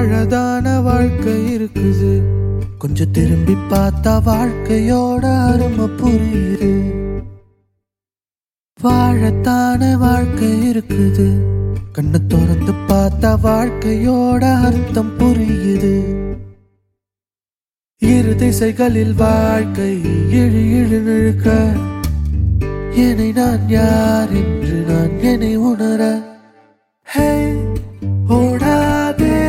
அழகான வாழ்க்கை இருக்குது கொஞ்சம் திரும்பி பார்த்தா வாழ்க்கையோட அருமை புரியுது வாழத்தான வாழ்க்கை இருக்குது கண்ணு திறந்து பார்த்தா வாழ்க்கையோட அர்த்தம் புரியுது இரு திசைகளில் வாழ்க்கை இழு இழு நிழுக்க என்னை நான் யார் என்று நான் என்னை உணர ஹே ஓடாதே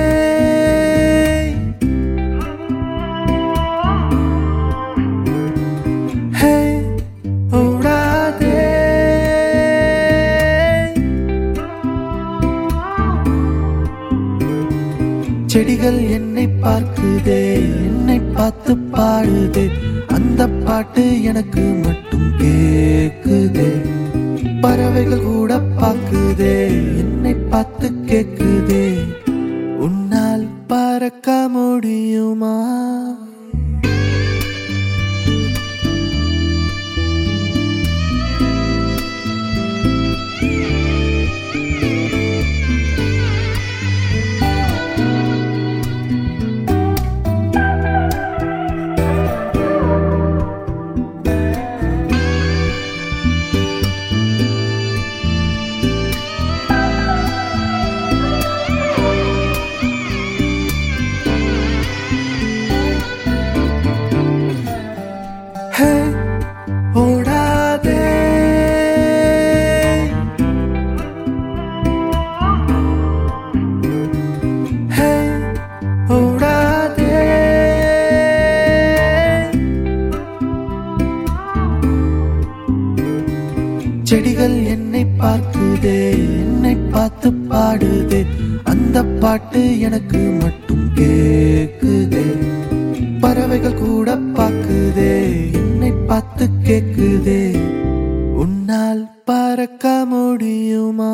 ஹே ஓடாதே செடிகள் என்னை பார்க்குதே என்னை பார்த்து பாடுதே அந்த பாட்டு எனக்கு மட்டும் கேக்குதே பறவைகள் கூட பார்க்குதே என்னை பார்த்து கேக்குதே உன்னால் பறக்க முடியுமா ஹே ஓடாதே ஹே ஓடாதே செடிகள் என்னை பார்க்குதே என்னை பார்த்து பாடுதே அந்த பாட்டு எனக்கு மட்டும் கேக்குதே பறவைகள் கூட பார்க்குதே என்னை பார்த்து கேக்குதே உன்னால் பறக்க முடியுமா